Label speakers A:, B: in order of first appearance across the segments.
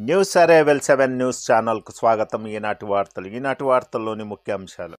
A: news arrival seven news ఛానల్కు స్వాగతం ఈనాటి వార్తలు ఈనాటి వార్తల్లోని ముఖ్యాంశాలు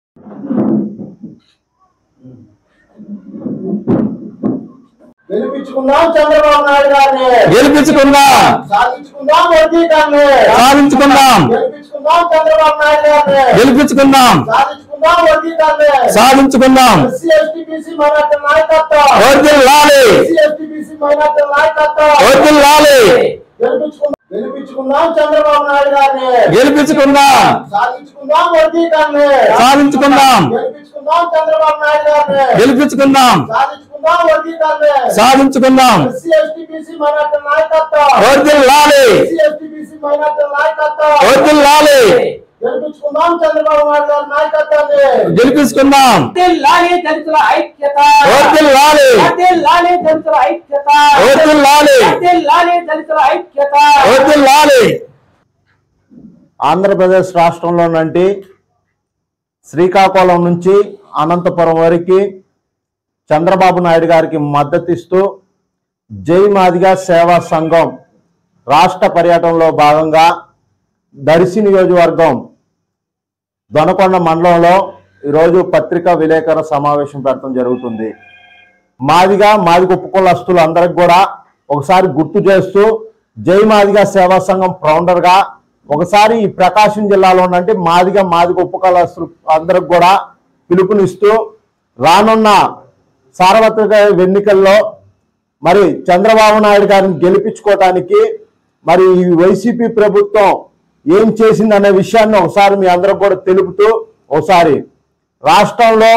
B: గెలిపించుకుందాం చంద్రబాబు నాయుడు గారిని
C: గెలిపించుకుందాం
B: సాధించుకుందాం మోదీ గారిని
C: సాధించుకుందాం
B: గెలిపించుకుందాం చంద్రబాబు నాయుడు గారిని
C: గెలిపించుకుందాం
B: సాధించుకుందాం మోదీ గారిని
C: సాధించుకుందాం
B: ఎస్సీ ఎస్టీ బీసీ మైనార్టీ నాయకత్వం
C: వర్ధిల్లాలి
B: ఎస్సీ ఎస్టీ బీసీ మైనార్టీ నాయకత్వం
C: వర్ధిల్లాలి
B: గెలిపించుకుందాం గెలిపించుకుందాం చంద్రబాబు నాయుడు గారిని
C: గెలిపించుకుందాం
B: సాధించుకుందాం మోదీ గారిని
C: సాధించుకుందాం
B: గెలిపించుకుందాం చంద్రబాబు నాయుడు గారిని
C: గెలిపించుకుందాం
B: సాధించుకుందాం మోదీ గారిని
C: సాధించుకుందాం
B: ఎస్సీ ఎస్టీ బీసీ మైనార్టీ నాయకత్వం
C: వర్ధిల్లాలి
B: ఎస్సీ ఎస్టీ బీసీ మైనార్టీ నాయకత్వం
C: వర్ధిల్లాలి
B: గెలిపించుకుందాం చంద్రబాబు నాయుడు గారి నాయకత్వాన్ని
C: గెలిపించుకుందాం
D: లాలి దళితుల ఐక్యత
C: వర్ధిల్లాలి
D: లాలి దళితుల ఐక్యత
C: వర్ధిల్లాలి
D: లాలి దళితుల ఐక్యత
C: వర్ధిల్లాలి
B: ఆంధ్రప్రదేశ్ రాష్ట్రంలో నుండి శ్రీకాకుళం నుంచి అనంతపురం వరకు చంద్రబాబు నాయుడు గారికి మద్దతు ఇస్తూ జై మాదిగా సేవా సంఘం రాష్ట్ర పర్యటనలో భాగంగా దర్శి నియోజకవర్గం దొనకొండ మండలంలో ఈరోజు పత్రికా విలేకరుల సమావేశం పెట్టడం జరుగుతుంది మాదిగా మాదిగ ఉపకులస్తులు అందరికి కూడా ఒకసారి గుర్తు చేస్తూ జై మాదిగా సేవా సంఘం ఫౌండర్గా ఒకసారి ఈ ప్రకాశం జిల్లాలో ఉన్నంటే మాదిగా మాదిగ ఉపకులస్తులు అందరికి కూడా పిలుపునిస్తూ రానున్న సార్వత్రిక ఎన్నికల్లో మరి చంద్రబాబు నాయుడు గారిని గెలిపించుకోవటానికి మరి ఈ వైసీపీ ప్రభుత్వం ఏం చేసిందనే విషయాన్ని ఒకసారి మీ అందరికి కూడా తెలుపుతూ ఒకసారి రాష్ట్రంలో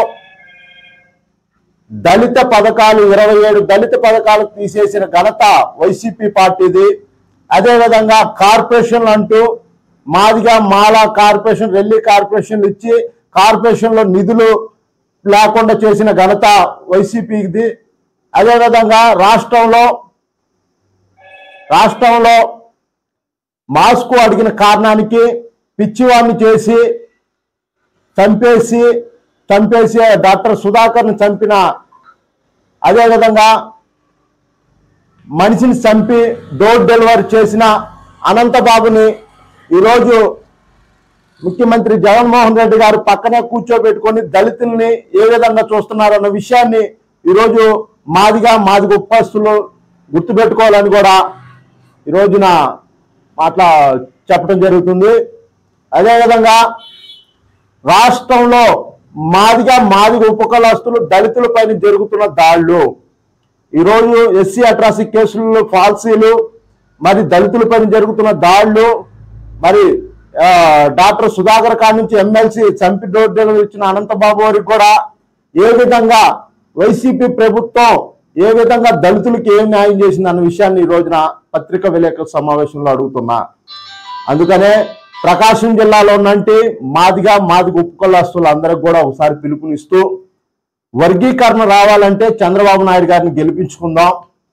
B: దళిత పథకాలు ఇరవై ఏడు దళిత పథకాలు తీసేసిన ఘనత వైసీపీ పార్టీది అదేవిధంగా కార్పొరేషన్లు అంటూ మాదిగా మాలా కార్పొరేషన్ రెల్లి కార్పొరేషన్లు ఇచ్చి కార్పొరేషన్లో నిధులు లేకుండా చేసిన ఘనత వైసీపీది అదేవిధంగా రాష్ట్రంలో రాష్ట్రంలో మాస్కు అడిగిన కారణానికి పిచ్చివాడిని చేసి చంపేసి చంపేసి డాక్టర్ సుధాకర్ని చంపిన అదేవిధంగా మనిషిని చంపి డోర్ డెలివరీ చేసిన అనంతబాబుని ఈరోజు ముఖ్యమంత్రి జగన్మోహన్ రెడ్డి గారు పక్కనే కూర్చోబెట్టుకొని దళితుల్ని ఏ విధంగా చూస్తున్నారన్న విషయాన్ని ఈరోజు మాదిగా మాదిగ ఉపస్థులు గుర్తుపెట్టుకోవాలని కూడా ఈ రోజున అట్లా చెప్పడం జరుగుతుంది అదేవిధంగా రాష్ట్రంలో మాదిగా మాదిగ ఉపకులస్తులు దళితుల పైన జరుగుతున్న దాడులు ఈరోజు ఎస్సీ అట్రాసి కేసులు ఫాల్సీలు మరి దళితుల పైన జరుగుతున్న దాడులు మరి ఆ, డాక్టర్ సుధాకర్ కాడి నుంచి ఎమ్మెల్సీ చంపి డోర్డలు ఇచ్చిన అనంతబాబు వారికి కూడా ఏ విధంగా వైసీపీ ప్రభుత్వం ఏ విధంగా దళితులకు ఏం న్యాయం చేసింది అన్న విషయాన్ని ఈ రోజున పత్రికా విలేకరుల సమావేశంలో అడుగుతున్నా అందుకనే ప్రకాశం జిల్లాలో ఉన్నంటి మాదిగా మాదిగ ఉపకులస్తులు అందరికి కూడా ఒకసారి పిలుపునిస్తూ వర్గీకరణ రావాలంటే చంద్రబాబు నాయుడు గారిని గెలిపించుకుందాం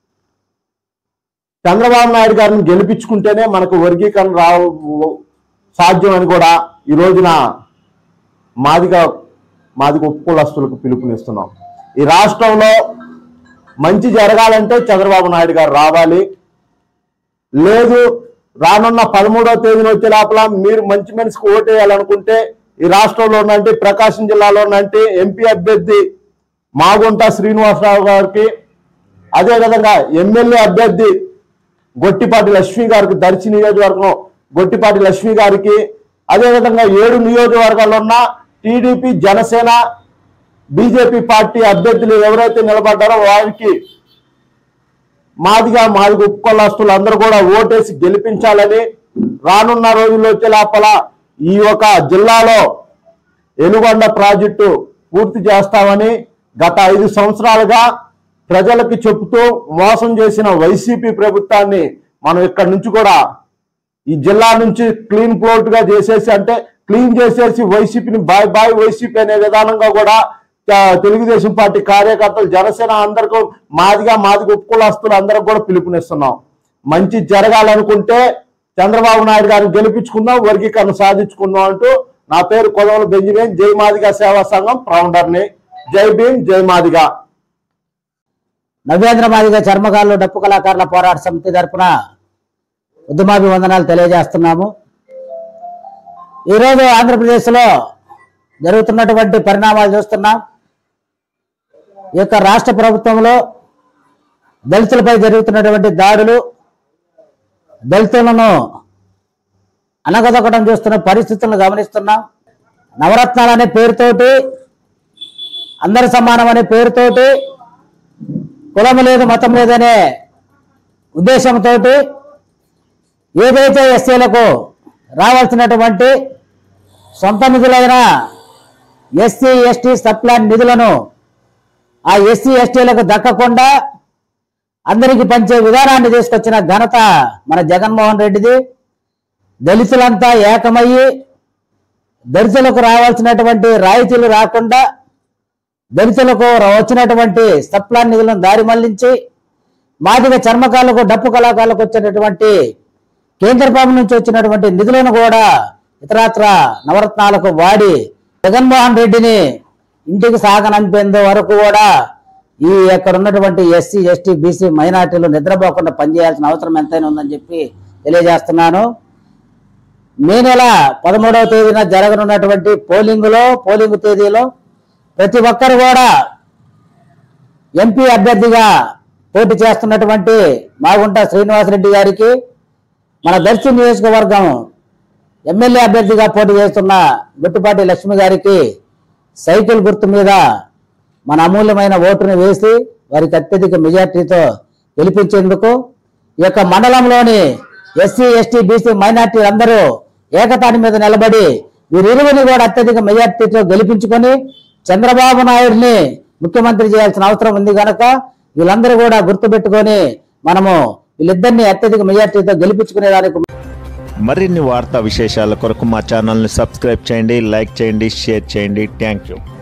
B: చంద్రబాబు నాయుడు గారిని గెలిపించుకుంటేనే మనకు వర్గీకరణ రా సాధ్యం అని కూడా ఈ రోజున మాదిగా మాదిగ ఉపకులస్తులకు పిలుపునిస్తున్నాం ఈ రాష్ట్రంలో మంచి జరగాలంటే చంద్రబాబు నాయుడు గారు రావాలి లేదు రానున్న పదమూడవ తేదీన వచ్చే లోపల మీరు మంచి మనిషికి ఓటేయాలనుకుంటే ఈ రాష్ట్రంలో ఉన్నంటే ప్రకాశం జిల్లాలో ఉన్నంటే ఎంపీ అభ్యర్థి మాగుంట శ్రీనివాసరావు గారికి అదేవిధంగా ఎమ్మెల్యే అభ్యర్థి గొట్టిపాటి లక్ష్మి గారికి దర్శి నియోజకవర్గం గొట్టిపాటి లక్ష్మి గారికి అదేవిధంగా ఏడు నియోజకవర్గాల్లో ఉన్న టీడీపీ జనసేన బీజేపీ పార్టీ అభ్యర్థులు ఎవరైతే నిలబడ్డారో వారికి మాదిగా మాదిగ ఉపకులస్తులు అందరూ కూడా ఓటేసి గెలిపించాలని రానున్న రోజుల్లో వచ్చే లోపల ఈ యొక్క జిల్లాలో ఎనుగొండ ప్రాజెక్టు పూర్తి చేస్తామని గత ఐదు సంవత్సరాలుగా ప్రజలకి చెబుతూ మోసం చేసిన వైసీపీ ప్రభుత్వాన్ని మనం ఇక్కడి నుంచి కూడా ఈ జిల్లా నుంచి క్లీన్ ప్లోట్ గా చేసేసి అంటే క్లీన్ చేసేసి వైసీపీని బాయ్ బాయ్ వైసీపీ అనే విధానంగా కూడా ఆ, తెలుగుదేశం పార్టీ కార్యకర్తలు జనసేన అందరికీ మాదిగా మాదిగా ఉపకులస్తులు అందరికి కూడా పిలుపునిస్తున్నాం మంచి జరగాలనుకుంటే చంద్రబాబు నాయుడు గారిని గెలిపించుకుందాం వర్గీకరణ సాధించుకుందాం అంటూ నా పేరు కొదవల బెంజమిన్ జై మాదిగా సేవా సంఘం ఫౌండర్ని జై భీమ్ జై మాదిగా
C: నవేంద్ర మాదిగ చర్మకారులు డప్పు కళాకారుల పోరాట సమితి తరపున
E: ఉద్యమాభివందనాలు తెలియజేస్తున్నాము ఈరోజు ఆంధ్రప్రదేశ్లో జరుగుతున్నటువంటి పరిణామాలు చూస్తున్నాం ఈ యొక్క రాష్ట్ర ప్రభుత్వంలో దళితులపై జరుగుతున్నటువంటి దాడులు దళితులను అనగదొక్కడం చూస్తున్న పరిస్థితులను గమనిస్తున్నాం నవరత్నాలు అనే పేరుతోటి అందరి సమానం అనే పేరుతోటి కులం లేదు మతం లేదనే ఉద్దేశంతో ఏదైతే ఎస్సీలకు రావాల్సినటువంటి సొంత నిధులైన ఎస్సీ ఎస్టీ సప్లాన్ నిధులను ఆ ఎస్సీ ఎస్టీలకు దక్కకుండా అందరికి పంచే విధానాన్ని తీసుకొచ్చిన ఘనత మన జగన్మోహన్ రెడ్డిది దళితులంతా ఏకమయ్యి దళితులకు రావాల్సినటువంటి రాయితీలు రాకుండా దళితులకు వచ్చినటువంటి సప్లాన్ నిధులను దారి మళ్లించి మాదిగ చర్మకాలకు డప్పు కళాకారులకు వచ్చినటువంటి కేంద్ర ప్రభుత్వం నుంచి వచ్చినటువంటి నిధులను కూడా ఇతరత్ర నవరత్నాలకు వాడి జగన్మోహన్ రెడ్డిని ఇంటికి సాగనంపేంత వరకు కూడా ఈ ఇక్కడ ఉన్నటువంటి ఎస్సీ ఎస్టీ బీసీ మైనార్టీలు నిద్రపోకుండా పనిచేయాల్సిన అవసరం ఎంతైనా ఉందని చెప్పి తెలియజేస్తున్నాను మే నెల పదమూడవ తేదీన జరగనున్నటువంటి పోలింగులో పోలింగ్ తేదీలో ప్రతి ఒక్కరు కూడా ఎంపీ అభ్యర్థిగా పోటీ చేస్తున్నటువంటి మాగుంట శ్రీనివాసరెడ్డి గారికి మన దర్శి నియోజకవర్గం ఎమ్మెల్యే అభ్యర్థిగా పోటీ చేస్తున్న గుట్టుపాటి లక్ష్మి గారికి సైకిల్ గుర్తు మీద మన అమూల్యమైన ఓటును వేసి వారికి అత్యధిక మెజార్టీతో గెలిపించేందుకు ఈ యొక్క మండలంలోని ఎస్సీ ఎస్టీ బీసీ మైనార్టీలందరూ ఏకతాటి మీద నిలబడి వీరిరువుని కూడా అత్యధిక మెజార్టీతో గెలిపించుకొని చంద్రబాబు నాయుడిని ముఖ్యమంత్రి చేయాల్సిన అవసరం ఉంది కనుక వీళ్ళందరూ కూడా గుర్తుపెట్టుకొని మనము వీళ్ళిద్దరిని అత్యధిక మెజార్టీతో గెలిపించుకునే దానికి
A: మరిన్ని వార్తా విశేషాల కొరకు మా ఛానల్ని సబ్స్క్రైబ్ చేయండి లైక్ చేయండి షేర్ చేయండి థ్యాంక్ యూ